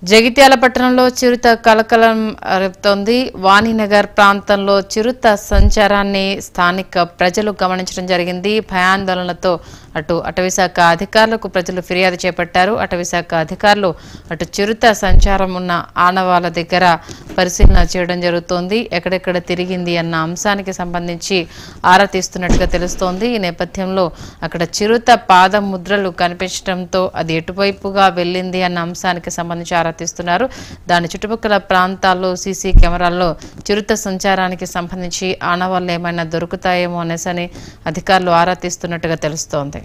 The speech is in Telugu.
జగిత్యాల పట్టణంలో చిరుత కలకలం రేపుతోంది వాణినగర్ ప్రాంతంలో చిరుత సంచారాన్ని స్థానిక ప్రజలు గమనించడం జరిగింది భయాందోళనలతో అటు అటవీశాఖ అధికారులకు ప్రజలు ఫిర్యాదు చేపట్టారు అటవీశాఖ అధికారులు అటు చిరుత సంచారం ఉన్న ఆనవాళ్ళ దగ్గర పరిశీలన చేయడం జరుగుతోంది ఎక్కడెక్కడ తిరిగింది అన్న అంశానికి సంబంధించి ఆరా తీస్తున్నట్టుగా తెలుస్తోంది ఈ నేపథ్యంలో అక్కడ చిరుత పాద ముద్రలు కనిపించడంతో అది ఎటువైపుగా వెళ్ళింది అన్న అంశానికి సంబంధించి ఆరా తీస్తున్నారు దాని చుట్టుపక్కల ప్రాంతాల్లో సీసీ కెమెరాల్లో చిరుత సంచారానికి సంబంధించి ఆనవాళ్ళు ఏమైనా దొరుకుతాయేమో అనేసని అధికారులు ఆరా తీస్తున్నట్టుగా తెలుస్తోంది